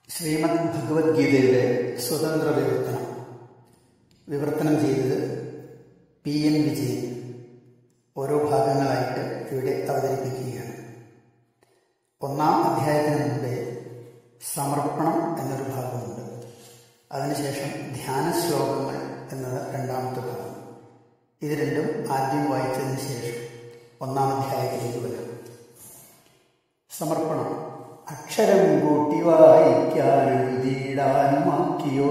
ശ്രീമദ് ഭഗവത്ഗീതയുടെ സ്വതന്ത്ര വിവർത്തനം വിവർത്തനം ചെയ്തത് പി എൻ വിജയൻ ഓരോ ഭാഗങ്ങളായിട്ട് ഇവിടെ അവതരിപ്പിക്കുകയാണ് ഒന്നാം അധ്യായത്തിന് മുമ്പേ സമർപ്പണം എന്നൊരു ഭാഗമുണ്ട് അതിനുശേഷം ധ്യാന ശ്ലോകങ്ങൾ എന്നത് രണ്ടാമത്തെ ഭാഗം ഇത് രണ്ടും ആദ്യം വായിച്ചതിന് ശേഷം ഒന്നാം അധ്യായത്തിലേക്ക് വരാം സമർപ്പണം അക്ഷരം കൂട്ടി വായിക്കാനെഴുതിയിടാനുമാക്കിയോ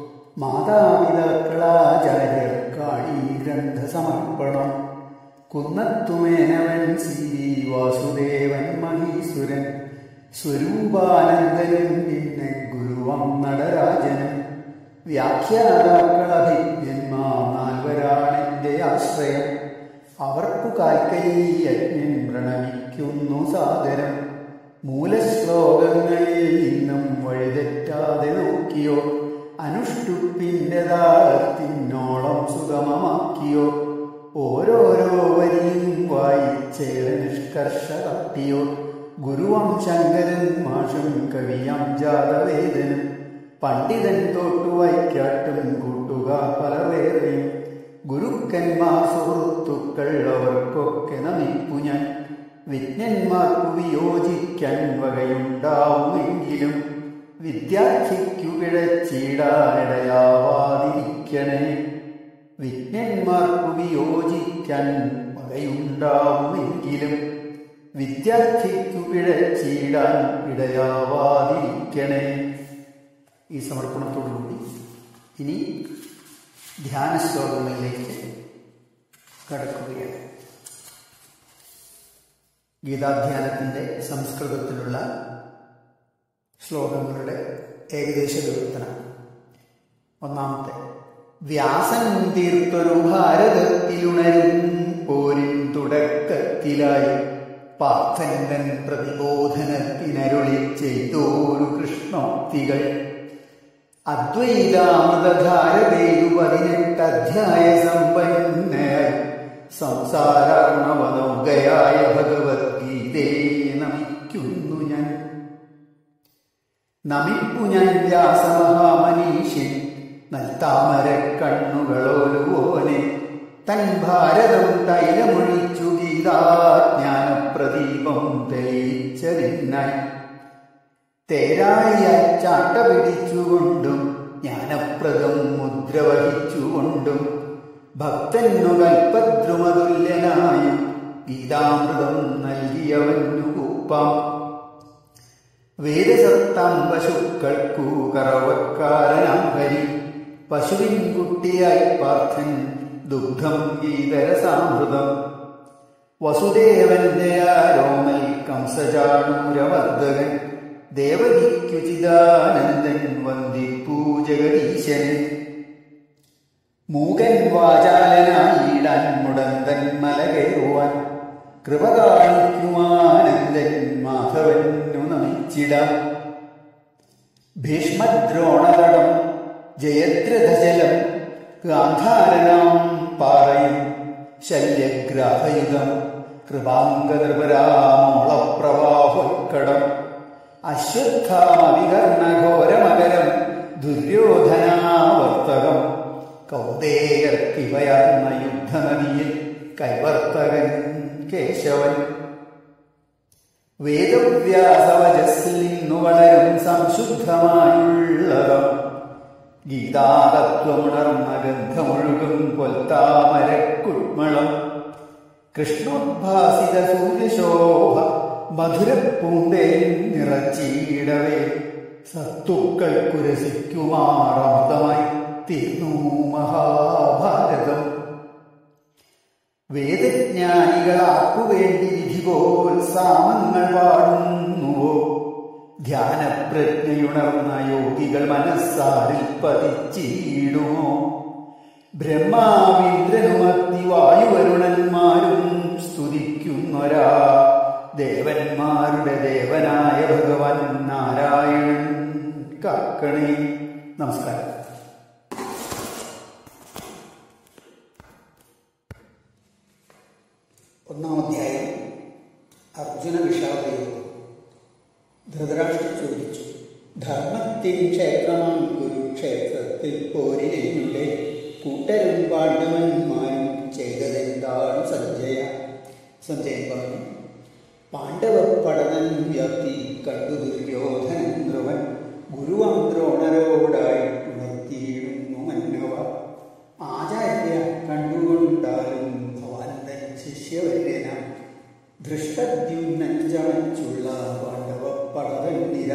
മാതാപിതാക്കളാചാര്യർക്കാളി ഗ്രന്ഥ സമർപ്പണം കുന്നത്തുമേനവൻ സി വി വാസുദേവൻ മഹീസുരൻ സ്വരൂപാനന്ദനും പിന്നെ ഗുരുവം നടരാജനും വ്യാഖ്യാതാക്കളഭിജ്ഞന്മാർ നാൽവരാണെന്റെ ആശ്രയം അവർക്കു കാൽക്കൈയജ്ഞൻ പ്രണമിക്കുന്നു സാദരം മൂലശ്ലോകങ്ങളിൽ നിന്നും വഴിതെറ്റാതെ നോക്കിയോ അനുഷ്ടുപ്പിന്റെ താളത്തിനോളം സുഗമമാക്കിയോ ഓരോരോ വരിയും വായിച്ചേറെ നിഷ്കർഷ തട്ടിയോ ഗുരുവം ശങ്കരൻ മാഷും കവിയം ജാതവേദനും പണ്ഡിതൻ തൊട്ടു വൈക്കാട്ടും കൂട്ടുകാർ പലവേറെയും ഗുരുക്കന്മാർ സുഹൃത്തുക്കൾ അവർക്കൊക്കെ നമിപ്പു ഞാൻ വിജ്ഞന്മാർക്കു വിയോജിക്കാൻ വകയുണ്ടാവുമെങ്കിലും വിദ്യാർത്ഥിക്കു പിഴച്ചിടാനിടയാവാതിരിക്കണേ വിജ്ഞന്മാർക്കു വിയോജിക്കാൻ വകയുണ്ടാവുമെങ്കിലും വിദ്യാർത്ഥിക്കു പിഴച്ചിടാൻ ഇടയാവാതിരിക്കണേ ഈ സമർപ്പണത്തോടുകൂടി ഇനി ധ്യാന ശ്ലോകങ്ങളിലേക്ക് കടക്കുകയാണ് ഗീതാധ്യാനത്തിൻ്റെ സംസ്കൃതത്തിലുള്ള ശ്ലോകങ്ങളുടെ ഏകദേശ വിവർത്തനം ഒന്നാമത്തെ വ്യാസൻ തീർത്തൊരു ഭാരതത്തിലുണരും പോരിൻ തുടക്കത്തിലായി പാർത്ഥൻ പ്രതിബോധനത്തിനരുളി ചെയ്തോരു കൃഷ്ണോക്തികൾ അദ്വൈതാമൃതധാരതേരു പതിനെട്ട് അധ്യായ സമ്പന്നയായി സംസാരാർണവനൗകയായ ഭഗവത്ഗീതയെ നമിക്കുന്നു ഞാൻ നമിപ്പു ഞാൻ വ്യാസമഹാമനീഷ്യൻ നൽത്താമര കണ്ണുകളോലുവോനെ തൻ ഭാരതം തൈലമൊഴിച്ചു ഗീതാജ്ഞാനപ്രദീപം തെളിയിച്ചതിനായി തേരായ ചാട്ട പിടിച്ചുകൊണ്ടും ജ്ഞാനപ്രദം മുദ്ര വഹിച്ചുകൊണ്ടും ഭക്തന്നു കൽപ്പദ്രുമതുല്യനായും ഗീതാമൃതം നൽകിയവന്നു കൂപ്പാം വേദസത്താം പശുക്കൾക്കു കറവക്കാരനാം ഹരി പശുവിൻ കുട്ടിയായി പാർത്ഥൻ ദുഗ്ധം ഗീതരസാമൃതം വസുദേവന്റെ ആരോമൽ കംസചാണൂരവർദ്ധകൻ ദേവകിക്കുചിദാനന്ദൻ വന്ദിപ്പൂ ജഗദീശൻ മൂകൻ വാചാലനായിടാൻ മുടന്തൻ മലകേറുവാൻ കൃപ കാണിക്കുമാനന്ദൻ മാധവനു നമിച്ചിടാം ഭീഷ്മദ്രോണതടം ജയദ്രഥജലം ഗാന്ധാരനാം പാറയും ശല്യഗ്രാഹയുധം കൃപാംഗനൃപരാമോളപ്രവാഹുക്കടം അശ്വത്ഥാമവികർണഘോരമകരം ദുര്യോധനാവർത്തകം കൗദേയർക്കിവയാർന്ന യുദ്ധനദിയിൽ കൈവർത്തകൻ കേശവൻ വേദവ്യാസവജസ്സിൽ നിന്നു വളരും സംശുദ്ധമായുള്ളതും ഗീതാതത്വമുണർന്ന ഗന്ധമൊഴുകും പൊൽത്താമരക്കുഴ്മളം കൃഷ്ണോദ്ഭാസിത സൂര്യശോഭ മധുരപ്പൂന്തേ നിറച്ചിടവേ സത്തുക്കൾക്കു രസിക്കുമാറമൃതമായി തീർന്നു മഹാഭാരതം വേദജ്ഞാനികളാക്കു വേണ്ടി വിധിപോൽ സാമങ്ങൾ പാടുന്നുവോ ധ്യാനപ്രജ്ഞയുണർന്ന യോഗികൾ മനസ്സാരിൽ പതിച്ചിടുമോ ബ്രഹ്മാവിന്ദ്രനുമഗ്നി വായുവരുണന്മാരും സ്തുതിക്കുന്നൊരാ ദേവന്മാരുടെ ദേവനായ ഭഗവാൻ നാരായണൻ കാക്കണേ നമസ്കാരം ഒന്നാം അധ്യായം അർജുന വിഷാദയോഗം ധൃതരാഷ്ട്രൻ ചോദിച്ചു ധർമ്മത്തിൻ ക്ഷേത്രമാം കുരുക്ഷേത്രത്തിൽ പോരിനുടെ കൂട്ടരും പാണ്ഡവന്മാരും ചെയ്തതെന്താണ് സഞ്ജയ സഞ്ജയൻ പറഞ്ഞു പാണ്ഡവ പഠനം വ്യാപ്തി കണ്ടു ദുര്യോധനൻ ധ്രുവൻ ഗുരുവം ദ്രോണരോടായി ഉണർത്തിയിടുന്നു മന്നവ ആചാര്യ കണ്ടുകൊണ്ടാലും ഭവാൻ തൻ ശിഷ്യവര്യന ധൃഷ്ടദ്യുമ്നൻ ചമച്ചുള്ള പാണ്ഡവ പടവന്നിര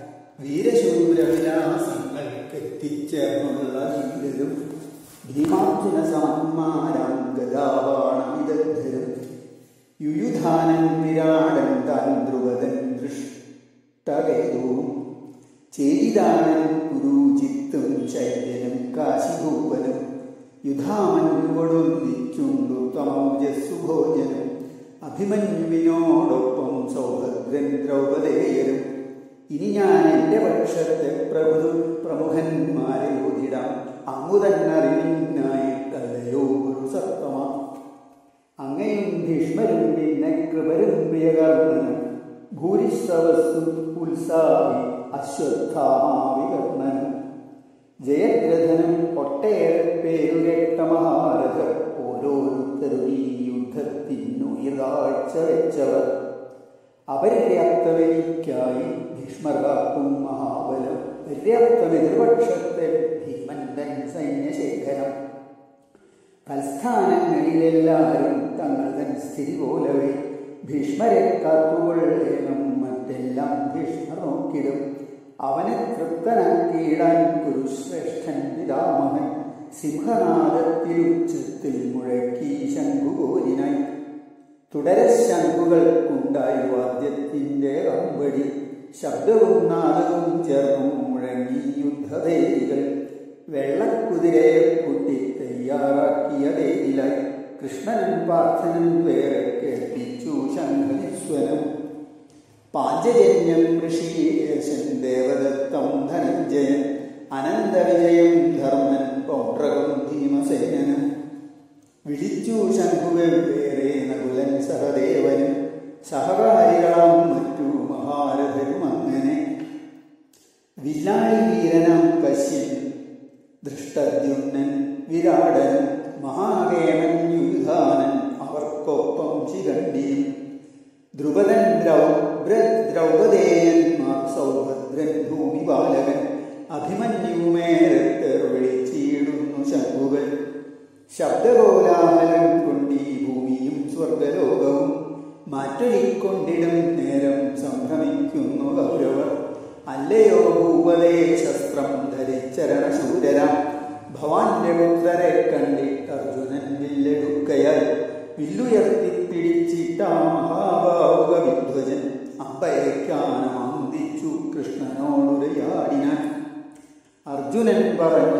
വീരശൂരവിലാസങ്ങൾക്കെത്തിച്ചേർന്നുള്ള ധീരരും ഭീമാർജുന സമന്മാരം ഗതാവാണമിതദ്ധരും യുയുധാനൻ വിരാടൻ താൻ ധ്രുവതൻ ദൃഷ്ടകേതുവും ചേരിദാനൻ കുരുചിത്തും ചൈത്യനും കാശിഭൂപനും യുധാമന്യുവൊടുന്നിച്ചുണ്ടു തമൗജസ്സുഭോജനും അഭിമന്യുവിനോടൊപ്പം സൗഭദ്രൻ ദ്രൗപദേയരും ഇനി ഞാൻ എൻ്റെ പക്ഷത്തെ പ്രഭു പ്രമുഖന്മാരെ ഓതിടാം അങ്ങു തന്നറിവിനായിട്ടല്ലയോ ഒരു സത്തമ അങ്ങയും ഭീഷ്മരും പിന്നെ കൃപരും പ്രിയകർണനും ഭൂരിശ്രവസ്തു ഉത്സാഹി അശ്വത്ഥാമാവികർണനും ജയദ്രഥനും ഒട്ടേറെ പേരുകേട്ട മഹാരഥർ ഓരോരുത്തരും ഈ യുദ്ധത്തിനുയർതാഴ്ച വെച്ചവർ അപര്യാപ്തവനിക്കായി ഭീഷ്മർക്കും മഹാബലം പര്യാപ്തം എതിർപക്ഷത്തെ ഭീമന്തൻ സൈന്യശേഖരം തൽസ്ഥാനങ്ങളിലെല്ലാവരും തങ്ങൾ തൻ സ്ഥിതി പോലവേ ഭീഷ്മരെ കാത്തുകൊള്ളേണം മറ്റെല്ലാം ഭീഷ്മർ നോക്കിടും അവനെ തൃപ്തനാക്കിയിടാൻ കുരുശ്രേഷ്ഠൻ പിതാമഹൻ സിംഹനാദത്തിലുച്ചത്തിൽ മുഴക്കി ശംഖുകോരിനായി തുടരെ ശംഖുകൾക്കുണ്ടായി വാദ്യത്തിൻ്റെ അമ്പടി ശബ്ദവും നാദവും ചേർന്നു മുഴങ്ങി യുദ്ധദേവികൾ വെള്ളക്കുതിരയെ കൂട്ടി തയ്യാറാക്കിയ ദേവിലായി കൃഷ്ണനും പാർത്ഥനും വേറെ കേൾപ്പിച്ചു ശംഖനിസ്വനം പാഞ്ചജന്യം ഋഷികേശൻ ദേവദത്തം ധനഞ്ജയൻ അനന്തവിജയം ധർമ്മൻ പൗണ്ട്രകം ഭീമസേനനും വിളിച്ചു ശംഖുവെവ്വേറെ നകുലൻ സഹദേവനും സഹകാരികളാം മറ്റു മഹാരഥരും അങ്ങനെ വില്ലാളി വീരനാം കശ്യൻ ദൃഷ്ടദ്യുമ്നൻ വിരാടൻ മഹാകേമൻ യുധാനൻ അവർക്കൊപ്പം ശിഖണ്ഡിയും ദ്രുപദൻ ദ്രൗബ്ര ദ്രൗപദേയന്മാർ സൗഭദ്രൻ ഭൂമിപാലകൻ അഭിമന്യുമേരത്തേർ വിളിച്ചിടുന്നു ശംഖുകൾ ശബ്ദകോലാഹലം കൊണ്ടീ ഭൂമിയും സ്വർഗലോകവും മാറ്റൊലിക്കൊണ്ടിടും നേരം സംഭ്രമിക്കുന്നു ഗൗരവർ അല്ലയോ ഭൂപതേ ശസ്ത്രം ധരിച്ചരണശൂരരാം ഭവാന്റെ പുത്രരെ കണ്ടിട്ട് അർജുനൻ വില്ലെടുക്കയാൽ വില്ലുയർത്തി പിടിച്ചിട്ടാ മഹാഭാവുക വിധ്വജൻ അമ്പയക്കാനമന്തിച്ചു കൃഷ്ണനോടുരയാടിനാൻ അർജുനൻ പറഞ്ഞു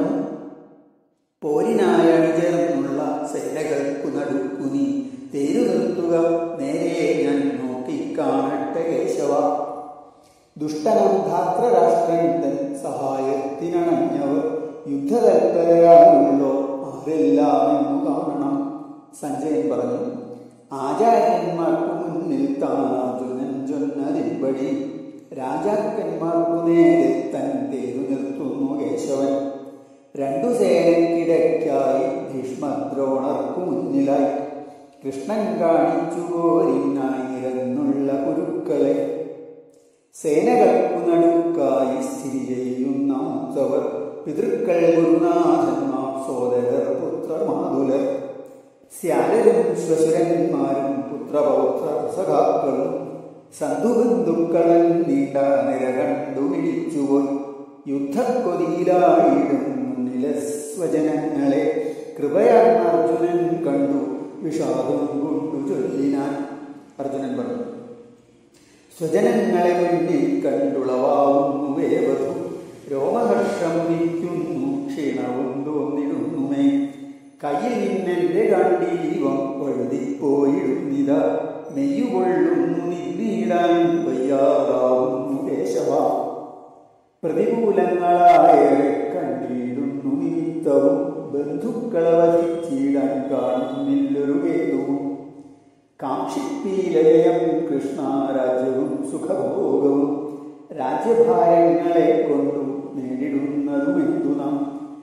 പോരിനായി അണിചേർന്നുള്ള സേനകൾക്കു നടുക്കു നീ തേരു നിർത്തുക നേരെ ഞാൻ നോക്കിക്കാണട്ടെ കേശവ ദുഷ്ടനം ധാത്രരാഷ്ട്രൻ തൻ സഹായത്തിനണഞ്ഞവർ യുദ്ധതൽപരരായുള്ളോ ആരെല്ലാം എന്നു കാണണം സഞ്ജയൻ പറഞ്ഞു ആചാര്യന്മാർക്കു മുന്നിൽ താൻ അർജുനൻ ചൊന്നതിൻപടി രാജാക്കന്മാർക്കു നേരെ തൻ തേരു നിർത്തുന്നു കേശവൻ രണ്ടു സേനക്കിടയ്ക്കായി ഭീഷ്മദ്രോണർക്കു മുന്നിലായി കൃഷ്ണൻ കാണിച്ചു പോരിനായി നിരന്നുള്ള കുരുക്കളെ സേനകൾക്കു നടുക്കായി സ്ഥിതി ചെയ്യുന്ന മൂത്തവർ പിതൃക്കൾ ഗുരുനാഥന്മാർ സോദരർ പുത്രമാതുലർ സ്യാലരും ശ്വശുരന്മാരും പുത്രപൗത്ര സഖാക്കളും സന്ധുബന്ധുക്കളൻ നീണ്ട നിര കണ്ടു വിളിച്ചുപോയി യുദ്ധക്കൊതിയിലായിടും മുന്നിലെ സ്വജനങ്ങളെ കൃപയാർന്ന അർജുനൻ കണ്ടു വിഷാദം കൊണ്ടു ചൊല്ലിനാൻ അർജുനൻ പറഞ്ഞു സ്വജനങ്ങളെ മുന്നിൽ കണ്ടുളവാവുന്നു വേവതു രോമഹർഷം നിൽക്കുന്നു ക്ഷീണവും തോന്നിടുന്നുമേ കയ്യിൽ നിന്നെന്റെ കണ്ടീവം വഴുതിപ്പോയിടുന്നിത മെയ്യുകൊള്ളുന്നു നിന്നീടാൻ വയ്യാതാവുന്നു കേശവ പ്രതികൂലങ്ങളായേറെ കണ്ടിടുന്നു നിമിത്തവും ബന്ധുക്കളെ വധിച്ചിടാൻ കാണുന്നില്ലൊരു കേതുവും കാക്ഷിപ്പീലയം കൃഷ്ണാരാജ്യവും സുഖഭോഗവും രാജ്യഭാരങ്ങളെ കൊണ്ടു നേടിടുന്നതുമെന്തു നാം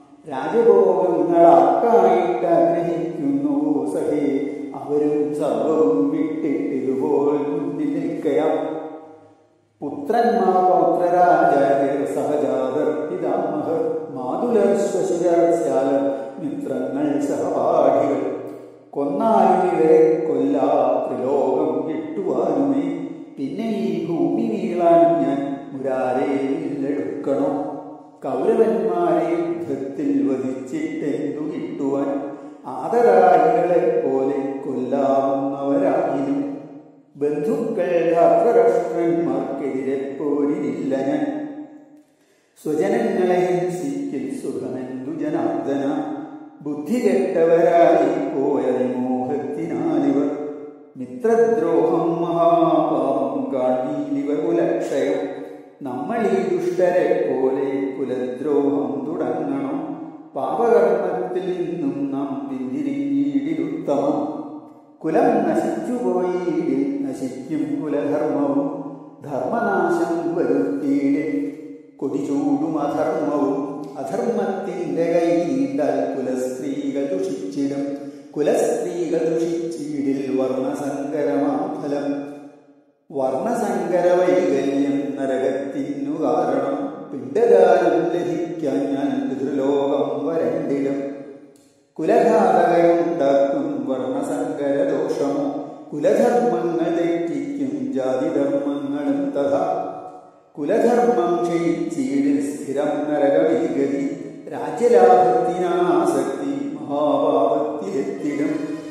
രാജഭോഗങ്ങളാക്കായിട്ട് ആഗ്രഹിക്കുന്നു സഹേ അവരും സർവവും വിട്ടിട്ടിതുപോൽ മുന്നിൽ നിൽക്കയാം പുത്രന്മാർ പൗത്രരാജാര്യർ സഹജാതർ പിതാമഹർ മാതുലർ ശ്വശുരസ്യാലർ മിത്രങ്ങൾ സഹപാഠികൾ കൊന്നാലും ഇവരെ കൊല്ലാ ത്രിലോകം കിട്ടുവാനുമേ പിന്നെ ഈ ഭൂമി വീളാൻ ഞാൻ മുരാരെ വില്ലെടുക്കണോ കൗരവന്മാരെ യുദ്ധത്തിൽ വധിച്ചിട്ടെന്തു കിട്ടുവാൻ ആദരാളികളെ പോലെ കൊല്ലാവുന്നവരാകിലും ബന്ധുക്കൾ ധാത്രരാഷ്ട്രന്മാർക്കെതിരെ പോരിനില്ല ഞാൻ സ്വജനങ്ങളെ ഹിംസിക്കൽ സുഖമെന്തു ജനാർദ്ദന ബുദ്ധി കെട്ടവരായി പോയ വിമോഹത്തിനാലിവർ മിത്രദ്രോഹം മഹാപാപം കാണിലിവർ കുലക്ഷയം നമ്മൾ ഈ ദുഷ്ടരെ പോലെ കുലദ്രോഹം തുടങ്ങണം പാപകർമ്മത്തിൽ നിന്നും നാം പിന്തിരിഞ്ഞീടിലുത്തമം കുലം നശിച്ചുപോയീടിൽ നശിക്കും കുലധർമ്മവും ധർമ്മനാശം വരുത്തിയിടിൽ കൊടിചൂടും അധർമ്മവും അധർമ്മത്തിന്റെ കൈ നീണ്ടാൽ കുലസ്ത്രീകൾ ദുഷിച്ചിടും കുലസ്ത്രീകൾ ദുഷിച്ചിടിൽ വർണ്ണസങ്കരമാം ഫലം വർണ്ണസങ്കര വൈകല്യം നരകത്തിനു കാരണം പിണ്ടദാനം ലഭിക്കാൻ ഞാൻ പിതൃലോകം വരണ്ടിടും കുലഘാതകയുണ്ടാക്കും വർണ്ണസങ്കര ദോഷമോ കുലധർമ്മങ്ങൾ തെറ്റിക്കും ജാതിധർമ്മങ്ങളും തഥാ കുലധർമ്മം ക്ഷയിച്ചീടിൽ സ്ഥിരം നരകവിഗതി രാജ്യലാഭത്തിനാസക്തി മഹാഭാവത്തിലെത്തിടും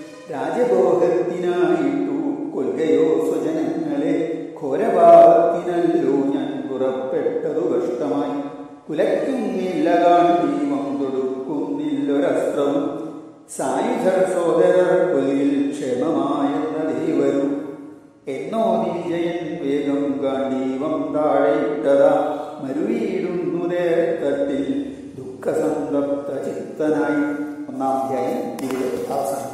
രാജഭോഗത്തിനായിട്ടു കൊൽകയോ സ്വജനങ്ങളെ ഘോരഭാവത്തിനല്ലോ ഞാൻ പുറപ്പെട്ടതു കഷ്ടമായി കുലയ്ക്കുന്നില്ല കാണീമം തൊടുക്കുന്നില്ലൊരസ്ത്രവും സായുധർ സോദരർ കൊല്ലിൽ ക്ഷേമമായെന്ന ദേവരും എന്നോ വിജയൻ വേഗം ഗാന്ധീവം താഴെയിട്ടതാ മരുവീടുന്നു നേർത്തട്ടിൽ ദുഃഖസന്തപ്ത ചിത്തനായി ഒന്നാം അധ്യായം ഇവിടെ അവസാനം